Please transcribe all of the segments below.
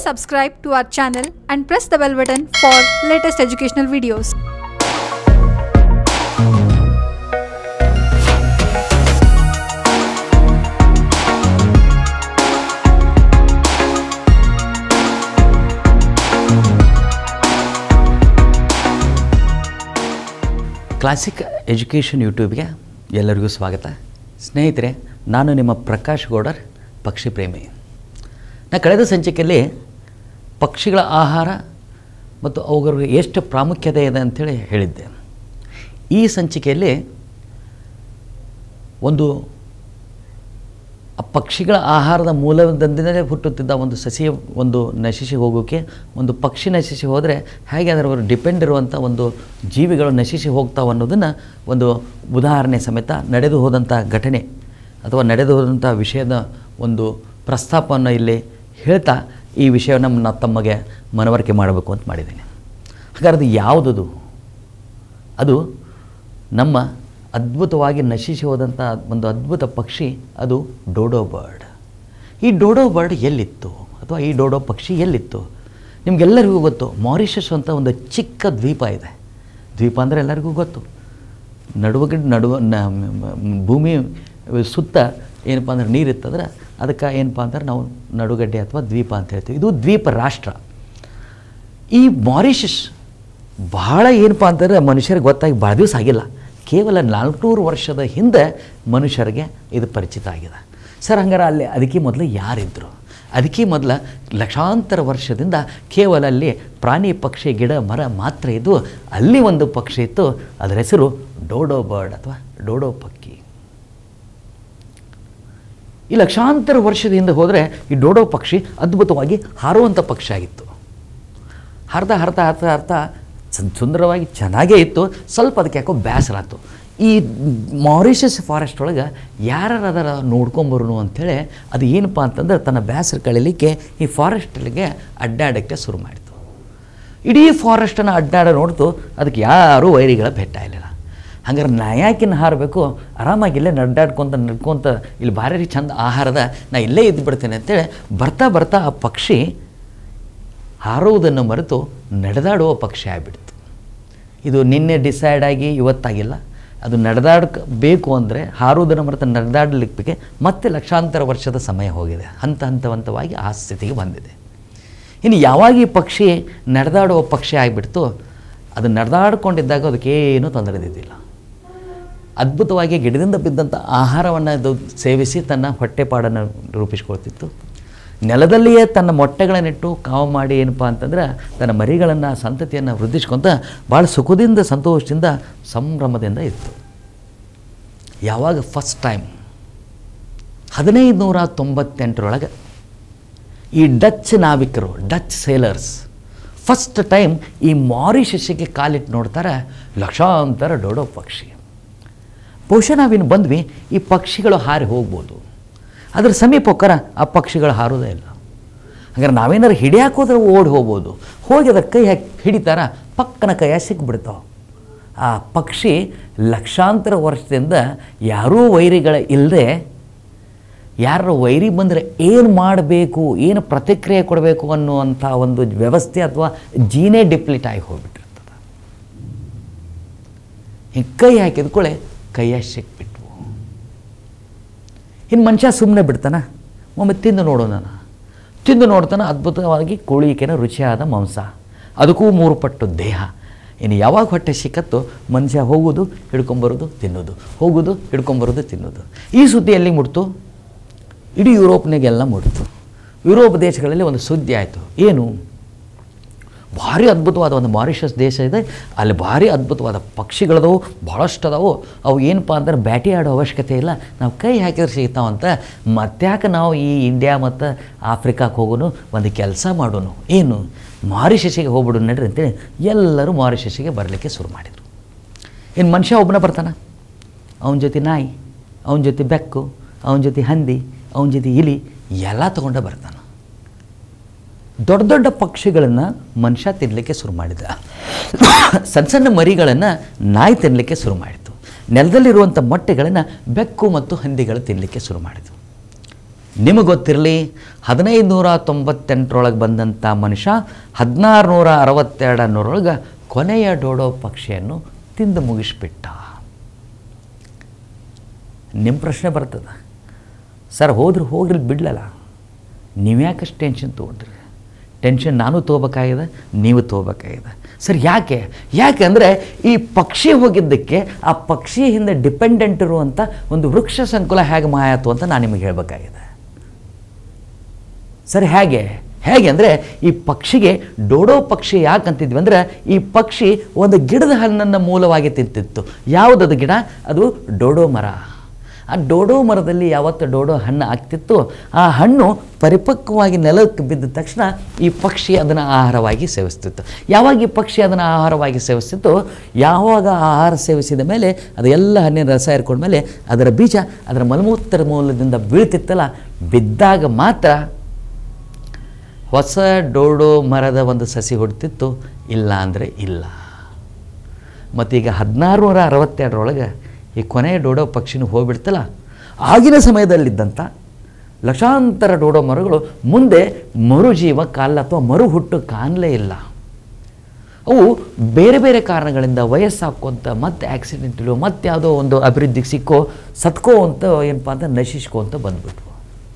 subscribe to our channel and press the bell button for latest educational videos. Classic education ಯೂಟ್ಯೂಬ್ಗೆ ಎಲ್ಲರಿಗೂ ಸ್ವಾಗತ ಸ್ನೇಹಿತರೆ ನಾನು ನಿಮ್ಮ ಪ್ರಕಾಶ್ ಗೌಡರ್ ಪಕ್ಷಿ ಪ್ರೇಮಿ ನಾ ಕಳೆದ ಸಂಚಿಕೆಯಲ್ಲಿ ಪಕ್ಷಿಗಳ ಆಹಾರ ಮತ್ತು ಅವುಗಳಿಗೆ ಎಷ್ಟು ಪ್ರಾಮುಖ್ಯತೆ ಇದೆ ಅಂಥೇಳಿ ಹೇಳಿದ್ದೆ ಈ ಸಂಚಿಕೆಯಲ್ಲಿ ಒಂದು ಆ ಪಕ್ಷಿಗಳ ಆಹಾರದ ಮೂಲದಿಂದಲೇ ಹುಟ್ಟುತ್ತಿದ್ದ ಒಂದು ಸಸಿ ಒಂದು ನಶಿಸಿ ಹೋಗೋಕ್ಕೆ ಒಂದು ಪಕ್ಷಿ ನಶಿಸಿ ಹೋದರೆ ಹೇಗೆ ಅದರ ಡಿಪೆಂಡ್ ಇರುವಂಥ ಒಂದು ಜೀವಿಗಳು ನಶಿಸಿ ಹೋಗ್ತಾವೆ ಅನ್ನೋದನ್ನು ಒಂದು ಉದಾಹರಣೆ ಸಮೇತ ನಡೆದು ಹೋದಂಥ ಘಟನೆ ಅಥವಾ ನಡೆದು ಹೋದಂಥ ವಿಷಯದ ಒಂದು ಪ್ರಸ್ತಾಪವನ್ನು ಇಲ್ಲಿ ಹೇಳ್ತಾ ಈ ವಿಷಯವನ್ನು ನಾನು ತಮಗೆ ಮನವರಿಕೆ ಮಾಡಬೇಕು ಅಂತ ಮಾಡಿದ್ದೀನಿ ಹಾಗಾದ್ರೆ ಅದು ಯಾವುದದು ಅದು ನಮ್ಮ ಅದ್ಭುತವಾಗಿ ನಶಿಸಿ ಹೋದಂಥ ಒಂದು ಅದ್ಭುತ ಪಕ್ಷಿ ಅದು ಡೋಡೋ ಬರ್ಡ್ ಈ ಡೋಡೋ ಬರ್ಡ್ ಎಲ್ಲಿತ್ತು ಅಥವಾ ಈ ಡೋಡೋ ಪಕ್ಷಿ ಎಲ್ಲಿತ್ತು ನಿಮಗೆಲ್ಲರಿಗೂ ಗೊತ್ತು ಮಾರಿಷಸ್ ಅಂತ ಒಂದು ಚಿಕ್ಕ ದ್ವೀಪ ಇದೆ ದ್ವೀಪ ಅಂದರೆ ಎಲ್ಲರಿಗೂ ಗೊತ್ತು ನಡುವಗಡೆ ನಡುವ ನ- ಮ- ಮ- ಭೂಮಿ ಸುತ್ತ ಏನಪ್ಪ ಅಂದ್ರೆ ನೀರಿತ್ತಂದ್ರೆ ಅದಕ್ಕೆ ಏನಪ್ಪ ಅಂದ್ರೆ ನಾವು ನಡುಗಡ್ಡೆ ಅಥವಾ ದ್ವೀಪ ಅಂತ ಹೇಳ್ತೀವಿ ಇದು ದ್ವೀಪ ರಾಷ್ಟ್ರ ಈ ಮಾರಿಷಸ್ ಬಹಳ ಏನಪ್ಪ ಅಂತಂದರೆ ಮನುಷ್ಯರಿಗೆ ಗೊತ್ತಾಗಿ ಭಾಳ ದಿವಸ ಆಗಿಲ್ಲ ಕೇವಲ ನಾಲ್ಕುನೂರು ವರ್ಷದ ಹಿಂದೆ ಮನುಷ್ಯರಿಗೆ ಇದು ಪರಿಚಿತ ಆಗಿದೆ ಸರ್ ಹಂಗಾರೆ ಅಲ್ಲಿ ಅದಕ್ಕೆ ಮೊದಲು ಯಾರಿದ್ದರು ಅದಕ್ಕೆ ಮೊದಲ ಲಕ್ಷಾಂತರ ವರ್ಷದಿಂದ ಕೇವಲ ಅಲ್ಲಿ ಪ್ರಾಣಿ ಪಕ್ಷಿ ಗಿಡ ಮರ ಮಾತ್ರ ಇದ್ದು ಅಲ್ಲಿ ಒಂದು ಪಕ್ಷಿ ಇತ್ತು ಅದರ ಹೆಸರು ಡೋಡೋ ಬರ್ಡ್ ಅಥವಾ ಡೋಡೋ ಪಕ್ಕಿ ಈ ಲಕ್ಷಾಂತರ ವರ್ಷದ ಹಿಂದೆ ಹೋದರೆ ಈ ಡೋಡೋ ಪಕ್ಷಿ ಅದ್ಭುತವಾಗಿ ಹಾರುವಂಥ ಪಕ್ಷಿ ಆಗಿತ್ತು ಹರ್ದ ಹರ್ದ ಹರ್ದ ಹರ್ದ ಚಂದ ಸುಂದರವಾಗಿ ಚೆನ್ನಾಗೇ ಇತ್ತು ಸ್ವಲ್ಪ ಅದಕ್ಕೆ ಯಾಕೋ ಬೇಸರ ಆಯ್ತು ಈ ಮಾರಿಷಸ್ ಫಾರೆಸ್ಟ್ ಒಳಗೆ ಯಾರು ಅದರ ನೋಡ್ಕೊಂಬರು ಅಂಥೇಳಿ ಅದು ಏನಪ್ಪ ಅಂತಂದ್ರೆ ತನ್ನ ಬೇಸರ ಕಳೀಲಿಕ್ಕೆ ಈ ಫಾರೆಸ್ಟಲ್ಲಿಗೆ ಅಡ್ಡಾಡೋಕ್ಕೆ ಶುರು ಮಾಡಿತು ಇಡೀ ಫಾರೆಸ್ಟನ್ನು ಅಡ್ಡಾಡ ನೋಡ್ತು ಅದಕ್ಕೆ ಯಾರೂ ವೈರಿಗಳ ಭೇಟ ಇರಲಿಲ್ಲ ಹಂಗಾರೆ ನಾ ಯಾಕಿನ್ನ ಹಾರಬೇಕು ಆರಾಮಾಗಿ ಇಲ್ಲೇ ನಡ್ಡಾಡ್ಕೊತ ನಡ್ಕೊತ ಇಲ್ಲಿ ಭಾರಿ ಚಂದ ಆಹಾರದ ನಾ ಇಲ್ಲೇ ಇದ್ದು ಬಿಡ್ತೇನೆ ಅಂತೇಳಿ ಬರ್ತಾ ಬರ್ತಾ ಆ ಪಕ್ಷಿ ಹಾರುವುದನ್ನು ಮರೆತು ನಡೆದಾಡುವ ಪಕ್ಷಿ ಆಗಿಬಿಡ್ತು ಇದು ನಿನ್ನೆ ಡಿಸೈಡ್ ಆಗಿ ಇವತ್ತಾಗಿಲ್ಲ ಅದು ನಡೆದಾಡಕ್ಕೆ ಬೇಕು ಅಂದರೆ ಹಾರುವುದನ್ನು ಮರೆತು ನಡೆದಾಡಲಿಕ್ಕೆ ಮತ್ತೆ ಲಕ್ಷಾಂತರ ವರ್ಷದ ಸಮಯ ಹೋಗಿದೆ ಹಂತ ಹಂತ ಹಂತವಾಗಿ ಆ ಸ್ಥಿತಿಗೆ ಬಂದಿದೆ ಇನ್ನು ಯಾವಾಗ ಈ ಪಕ್ಷಿ ನಡೆದಾಡುವ ಪಕ್ಷಿ ಆಗಿಬಿಡ್ತು ಅದು ನಡೆದಾಡ್ಕೊಂಡಿದ್ದಾಗ ಅದಕ್ಕೇನೂ ತೊಂದರೆ ಇದ್ದಿದ್ದಿಲ್ಲ ಅದ್ಭುತವಾಗಿ ಗಿಡದಿಂದ ಬಿದ್ದಂಥ ಆಹಾರವನ್ನು ಅದು ಸೇವಿಸಿ ತನ್ನ ಹೊಟ್ಟೆಪಾಡನ್ನು ರೂಪಿಸ್ಕೊಳ್ತಿತ್ತು ನೆಲದಲ್ಲಿಯೇ ತನ್ನ ಮೊಟ್ಟೆಗಳನ್ನಿಟ್ಟು ಕಾವು ಮಾಡಿ ಏನಪ್ಪ ಅಂತಂದ್ರೆ ತನ್ನ ಮರಿಗಳನ್ನು ಸಂತತಿಯನ್ನು ವೃದ್ಧಿಸ್ಕೊತ ಭಾಳ ಸುಖದಿಂದ ಸಂತೋಷದಿಂದ ಸಂಭ್ರಮದಿಂದ ಇತ್ತು ಯಾವಾಗ ಫಸ್ಟ್ ಟೈಮ್ ಹದಿನೈದು ನೂರ ತೊಂಬತ್ತೆಂಟರೊಳಗೆ ಈ ಡಚ್ ನಾವಿಕರು ಡಚ್ ಸೇಲರ್ಸ್ ಫಸ್ಟ್ ಟೈಮ್ ಈ ಮಾರಿಷಸ್ಸಿಗೆ ಕಾಲಿಟ್ಟು ನೋಡ್ತಾರೆ ಲಕ್ಷಾಂತರ ಡೋಡೋ ಪಕ್ಷಿ ಬಹುಶಃ ನಾವಿನ್ನು ಬಂದ್ವಿ ಈ ಪಕ್ಷಿಗಳು ಹಾರಿ ಹೋಗ್ಬೋದು ಅದ್ರ ಸಮೀಪ ಹೋಗ್ಕರ ಆ ಪಕ್ಷಿಗಳು ಹಾರೋದೇ ಇಲ್ಲ ಹಾಗಾದ್ರೆ ನಾವೇನಾರು ಹಿಡಿಯಾಕೆ ಹೋದ್ರೆ ಓಡಿ ಹೋಗ್ಬೋದು ಹೋಗಿ ಅದರ ಕೈ ಹಾಕಿ ಹಿಡಿತಾರ ಪಕ್ಕನ ಕೈಯ ಸಿಕ್ಬಿಡ್ತಾವೆ ಆ ಪಕ್ಷಿ ಲಕ್ಷಾಂತರ ವರ್ಷದಿಂದ ಯಾರೂ ವೈರಿಗಳ ಇಲ್ಲದೆ ಯಾರು ವೈರಿ ಬಂದರೆ ಏನು ಮಾಡಬೇಕು ಏನು ಪ್ರತಿಕ್ರಿಯೆ ಕೊಡಬೇಕು ಅನ್ನುವಂಥ ಒಂದು ವ್ಯವಸ್ಥೆ ಅಥವಾ ಜೀನೇ ಡಿಪ್ಲೀಟ್ ಆಗಿ ಹೋಗ್ಬಿಟ್ಟಿರ್ತದೆ ಹಿಂಗೆ ಕೈ ಹಾಕಿದ್ಕೊಳ್ಳೆ ಕೈಯ ಸಿಕ್ಬಿಟ್ವು ಇನ್ನು ಮನುಷ್ಯ ಸುಮ್ಮನೆ ಬಿಡ್ತಾನ ಒಮ್ಮೆ ತಿಂದು ನೋಡೋಣ ತಿಂದು ನೋಡ್ತಾನೆ ಅದ್ಭುತವಾಗಿ ಕೋಳಿಕೆನ ರುಚಿಯಾದ ಮಾಂಸ ಅದಕ್ಕೂ ಮೂರು ಪಟ್ಟು ದೇಹ ಇನ್ನು ಯಾವಾಗ ಹೊಟ್ಟೆ ಸಿಕ್ಕತ್ತೋ ಮನುಷ್ಯ ಹೋಗೋದು ಹಿಡ್ಕೊಂಬರೋದು ತಿನ್ನೋದು ಹೋಗೋದು ಹಿಡ್ಕೊಂಬರೋದು ತಿನ್ನೋದು ಈ ಸುದ್ದಿ ಎಲ್ಲಿ ಮುಟ್ತು ಇಡೀ ಯುರೋಪ್ನಾಗೆಲ್ಲ ಮುಟ್ತು ಯುರೋಪ್ ದೇಶಗಳಲ್ಲಿ ಒಂದು ಸುದ್ದಿ ಆಯಿತು ಏನು ಭಾರಿ ಅದ್ಭುತವಾದ ಒಂದು ಮಾರಿಷಸ್ ದೇಶ ಇದೆ ಅಲ್ಲಿ ಭಾರಿ ಅದ್ಭುತವಾದ ಪಕ್ಷಿಗಳದವು ಭಾಳಷ್ಟು ಅದಾವು ಅವು ಏನಪ್ಪ ಅಂದ್ರೆ ಬ್ಯಾಟಿ ಆಡೋ ಅವಶ್ಯಕತೆ ಇಲ್ಲ ನಾವು ಕೈ ಹಾಕಿದ್ರೆ ಸಿಗ್ತಾವಂತ ಮತ್ತ್ಯಾಕೆ ನಾವು ಈ ಇಂಡಿಯಾ ಮತ್ತು ಆಫ್ರಿಕಾಕ್ಕೆ ಹೋಗೋನು ಒಂದು ಕೆಲಸ ಮಾಡೋನು ಏನು ಮಾರಿಷಸ್ಸಿಗೆ ಹೋಗ್ಬಿಡು ನಡ್ರಿ ಅಂತೇಳಿ ಎಲ್ಲರೂ ಮಾರಿಷಸ್ಸಿಗೆ ಬರಲಿಕ್ಕೆ ಶುರು ಮಾಡಿದರು ಇನ್ನು ಮನುಷ್ಯ ಒಬ್ಬನ ಬರ್ತಾನೆ ಅವನ ಜೊತೆ ನಾಯಿ ಅವನ ಜೊತೆ ಬೆಕ್ಕು ಅವನ ಜೊತೆ ಹಂದಿ ಅವನ ಜೊತೆ ಇಲಿ ಎಲ್ಲ ತೊಗೊಂಡ ಬರ್ತಾನೆ ದೊಡ್ಡ ದೊಡ್ಡ ಪಕ್ಷಿಗಳನ್ನು ಮನುಷ್ಯ ತಿನ್ನಲಿಕ್ಕೆ ಶುರು ಮಾಡಿದ ಸಣ್ಣ ಸಣ್ಣ ಮರಿಗಳನ್ನು ನಾಯಿ ತಿನ್ನಲಿಕ್ಕೆ ಶುರು ಮಾಡಿತು ನೆಲದಲ್ಲಿರುವಂಥ ಮೊಟ್ಟೆಗಳನ್ನು ಬೆಕ್ಕು ಮತ್ತು ಹಂದಿಗಳು ತಿನ್ನಲಿಕ್ಕೆ ಶುರು ಮಾಡಿತು ನಿಮಗೆ ಗೊತ್ತಿರಲಿ ಹದಿನೈದು ನೂರ ತೊಂಬತ್ತೆಂಟರೊಳಗೆ ಬಂದಂಥ ಮನುಷ್ಯ ಹದಿನಾರು ನೂರ ಅರವತ್ತೆರಡನೂರೊಳಗೆ ಕೊನೆಯ ಡೋಡೋ ಪಕ್ಷಿಯನ್ನು ತಿಂದು ಮುಗಿಸ್ಬಿಟ್ಟ ನಿಮ್ಮ ಪ್ರಶ್ನೆ ಬರ್ತದೆ ಸರ್ ಹೋದ್ರೆ ಹೋಗ್ರಿ ಬಿಡ್ಲಲ್ಲ ನೀವು ಯಾಕಷ್ಟು ಟೆನ್ಷನ್ ತೊಗೊಂಡ್ರಿ ಟೆನ್ಷನ್ ನಾನು ತೊಗೋಬೇಕಾಗಿದೆ ನೀವು ತೊಗೋಬೇಕಾಗಿದೆ ಸರ್ ಯಾಕೆ ಯಾಕೆ ಅಂದರೆ ಈ ಪಕ್ಷಿ ಹೋಗಿದ್ದಕ್ಕೆ ಆ ಪಕ್ಷಿ ಹಿಂದೆ ಡಿಪೆಂಡೆಂಟ್ ಇರುವಂಥ ಒಂದು ವೃಕ್ಷ ಸಂಕುಲ ಹೇಗೆ ಮಾಯಾತು ಅಂತ ನಾನು ನಿಮಗೆ ಹೇಳಬೇಕಾಗಿದೆ ಸರ್ ಹೇಗೆ ಹೇಗೆ ಅಂದರೆ ಈ ಪಕ್ಷಿಗೆ ಡೋಡೋ ಪಕ್ಷಿ ಯಾಕಂತಿದ್ವಿ ಅಂದರೆ ಈ ಪಕ್ಷಿ ಒಂದು ಗಿಡದ ಹಣ್ಣನ್ನು ಮೂಲವಾಗಿ ತಿಂತಿತ್ತು ಯಾವುದದು ಗಿಡ ಅದು ಡೋಡೋ ಮರ ಆ ಡೋಡೋ ಮರದಲ್ಲಿ ಯಾವತ್ತು ಡೋಡೋ ಹಣ್ಣು ಆಗ್ತಿತ್ತು ಆ ಹಣ್ಣು ಪರಿಪಕ್ವವಾಗಿ ನೆಲಕ್ಕೆ ಬಿದ್ದ ತಕ್ಷಣ ಈ ಪಕ್ಷಿ ಅದನ್ನು ಆಹಾರವಾಗಿ ಸೇವಿಸ್ತಿತ್ತು ಯಾವಾಗ ಈ ಪಕ್ಷಿ ಅದನ್ನು ಆಹಾರವಾಗಿ ಸೇವಿಸ್ತಿತ್ತು ಯಾವಾಗ ಆಹಾರ ಸೇವಿಸಿದ ಮೇಲೆ ಅದು ಎಲ್ಲ ಹಣ್ಣಿನ ರಸ ಇರ್ಕೊಂಡ ಮೇಲೆ ಅದರ ಬೀಜ ಅದರ ಮಲಮೂತ್ರ ಮೂಲದಿಂದ ಬೀಳ್ತಿತ್ತಲ್ಲ ಬಿದ್ದಾಗ ಮಾತ್ರ ಹೊಸ ಡೋಡೋ ಮರದ ಒಂದು ಸಸಿ ಹುಡ್ತಿತ್ತು ಇಲ್ಲ ಅಂದರೆ ಇಲ್ಲ ಮತ್ತೀಗ ಹದಿನಾರು ನೂರ ಅರವತ್ತೆರಡರೊಳಗೆ ಈ ಕೊನೆಯ ಡೋಡೋ ಪಕ್ಷಿನೂ ಹೋಗ್ಬಿಡ್ತಲ್ಲ ಆಗಿನ ಸಮಯದಲ್ಲಿದ್ದಂಥ ಲಕ್ಷಾಂತರ ಡೋಡೋ ಮರಗಳು ಮುಂದೆ ಮರುಜೀವ ಕಾಲ ಅಥವಾ ಮರು ಹುಟ್ಟು ಕಾಣಲೇ ಇಲ್ಲ ಅವು ಬೇರೆ ಬೇರೆ ಕಾರಣಗಳಿಂದ ವಯಸ್ಸಾಕೋಂತ ಮತ್ತೆ ಆಕ್ಸಿಡೆಂಟಲು ಮತ್ತೆ ಯಾವುದೋ ಒಂದು ಅಭಿವೃದ್ಧಿಗೆ ಸಿಕ್ಕೋ ಸತ್ಕೋ ಅಂತ ಏನಪ್ಪ ಅಂತ ನಶಿಸ್ಕೋ ಅಂತ ಬಂದ್ಬಿಟ್ವು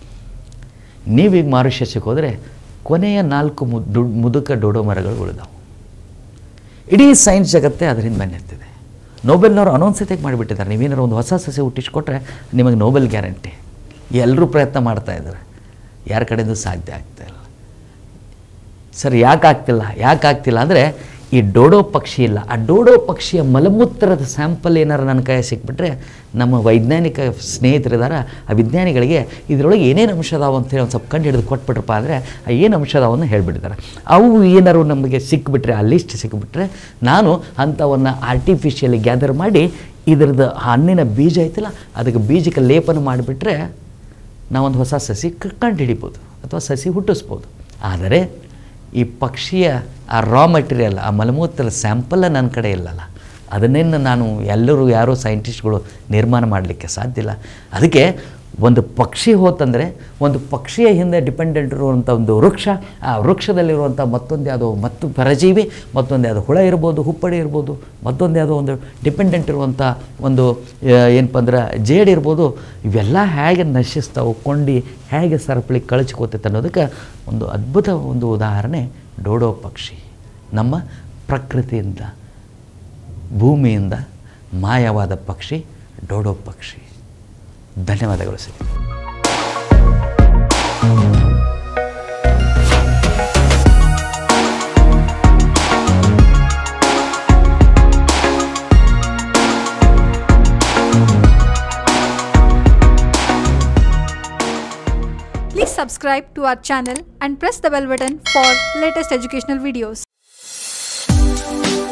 ನೀವೀಗ ಮಾರುಷ್ಯಕ್ಕೆ ಹೋದರೆ ಕೊನೆಯ ನಾಲ್ಕು ಮುದ್ದು ಮುದುಕ ಡೋಡೋ ಮರಗಳು ಉಳಿದಾವು ಇಡೀ ಸೈನ್ಸ್ ಜಗತ್ತೇ ಅದರಿಂದ ಬೆನ್ನೆತ್ತಿದೆ ನೋಬೆಲ್ನವರು ಅನೌನ್ಸ್ ಸತ್ಯಕ್ಕೆ ಮಾಡಿಬಿಟ್ಟಿದ್ದಾರೆ ನೀವೇನಾರು ಒಂದು ಹೊಸ ಸಸ್ಯ ಹುಟ್ಟಿಸ್ಕೊಟ್ರೆ ನಿಮಗೆ ನೋಬೆಲ್ ಗ್ಯಾರಂಟಿ ಎಲ್ಲರೂ ಪ್ರಯತ್ನ ಮಾಡ್ತಾ ಇದ್ದಾರೆ ಯಾರ ಕಡೆಯಿಂದ ಸಾಧ್ಯ ಆಗ್ತಾ ಇಲ್ಲ ಸರ್ ಯಾಕೆ ಆಗ್ತಿಲ್ಲ ಯಾಕೆ ಆಗ್ತಿಲ್ಲ ಅಂದರೆ ಈ ಡೋಡೋ ಪಕ್ಷಿ ಇಲ್ಲ ಆ ಡೋಡೋ ಪಕ್ಷಿಯ ಮಲಮೂತ್ರದ ಸ್ಯಾಂಪಲ್ ಏನಾರು ನನ್ನ ಕೈ ಸಿಕ್ಬಿಟ್ರೆ ನಮ್ಮ ವೈಜ್ಞಾನಿಕ ಸ್ನೇಹಿತರಿದ್ದಾರೆ ಆ ವಿಜ್ಞಾನಿಗಳಿಗೆ ಇದರೊಳಗೆ ಏನೇನು ಅಂಶ ಅದಾವ ಅಂತೇಳಿ ಒಂದು ಸ್ವಲ್ಪ ಕಂಡು ಹಿಡಿದು ಕೊಟ್ಬಿಟ್ರಪ್ಪ ಅಂದರೆ ಆ ಏನು ಅಂಶ ಅದಾವನ್ನು ಹೇಳಿಬಿಟ್ಟಿದ್ದಾರೆ ಅವು ಏನಾರು ನಮಗೆ ಸಿಕ್ಬಿಟ್ರೆ ಆ ಲಿಸ್ಟ್ ಸಿಕ್ಬಿಟ್ರೆ ನಾನು ಅಂಥವನ್ನು ಆರ್ಟಿಫಿಷಿಯಲಿ ಗ್ಯಾದರ್ ಮಾಡಿ ಇದರದ್ದು ಹಣ್ಣಿನ ಬೀಜ ಐತಲ್ಲ ಅದಕ್ಕೆ ಬೀಜಕ್ಕೆ ಲೇಪನ ಮಾಡಿಬಿಟ್ರೆ ನಾವೊಂದು ಹೊಸ ಸಸಿ ಕಂಡು ಹಿಡಿಬೋದು ಅಥವಾ ಸಸಿ ಹುಟ್ಟಿಸ್ಬೋದು ಆದರೆ ಈ ಪಕ್ಷಿಯ ಆ ರಾ ಮಟೀರಿಯಲ್ ಆ ಮಲಮೂತ್ರ ಸ್ಯಾಂಪಲ್ಲ ನನ್ನ ಕಡೆ ಇಲ್ಲಲ್ಲ ಅದನ್ನೇನು ನಾನು ಎಲ್ಲರೂ ಯಾರೋ ಸೈಂಟಿಸ್ಟ್ಗಳು ನಿರ್ಮಾಣ ಮಾಡಲಿಕ್ಕೆ ಸಾಧ್ಯ ಇಲ್ಲ ಅದಕ್ಕೆ ಒಂದು ಪಕ್ಷಿ ಹೋತಂದರೆ ಒಂದು ಪಕ್ಷಿಯ ಹಿಂದೆ ಡಿಪೆಂಡೆಂಟ್ ಇರುವಂಥ ಒಂದು ವೃಕ್ಷ ಆ ವೃಕ್ಷದಲ್ಲಿರುವಂಥ ಮತ್ತೊಂದು ಯಾವುದೋ ಮತ್ತು ಪರಜೀವಿ ಮತ್ತೊಂದು ಯಾವುದೋ ಹುಳ ಇರ್ಬೋದು ಹುಪ್ಪಡಿ ಇರ್ಬೋದು ಮತ್ತೊಂದು ಯಾವುದೋ ಒಂದು ಡಿಪೆಂಡೆಂಟ್ ಇರುವಂಥ ಒಂದು ಆ, ಏನಪ್ಪ ಅಂದ್ರೆ ಜೇಡ್ ಇರ್ಬೋದು ಇವೆಲ್ಲ ಹೇಗೆ ನಶಿಸ್ತಾವೆ ಕೊಂಡಿ ಹೇಗೆ ಸರಪಳಿ ಕಳಚ್ಕೋತೈತೆ ಅನ್ನೋದಕ್ಕೆ ಒಂದು ಅದ್ಭುತ ಒಂದು ಉದಾಹರಣೆ ಡೋಡೋ ಪಕ್ಷಿ ನಮ್ಮ ಪ್ರಕೃತಿಯಿಂದ ಭೂಮಿಯಿಂದ ಮಾಯವಾದ ಪಕ್ಷಿ ಡೋಡೋ ಪಕ್ಷಿ ಧನ್ಯವಾದಗಳು sir Please subscribe to our channel and press the bell button for latest educational videos.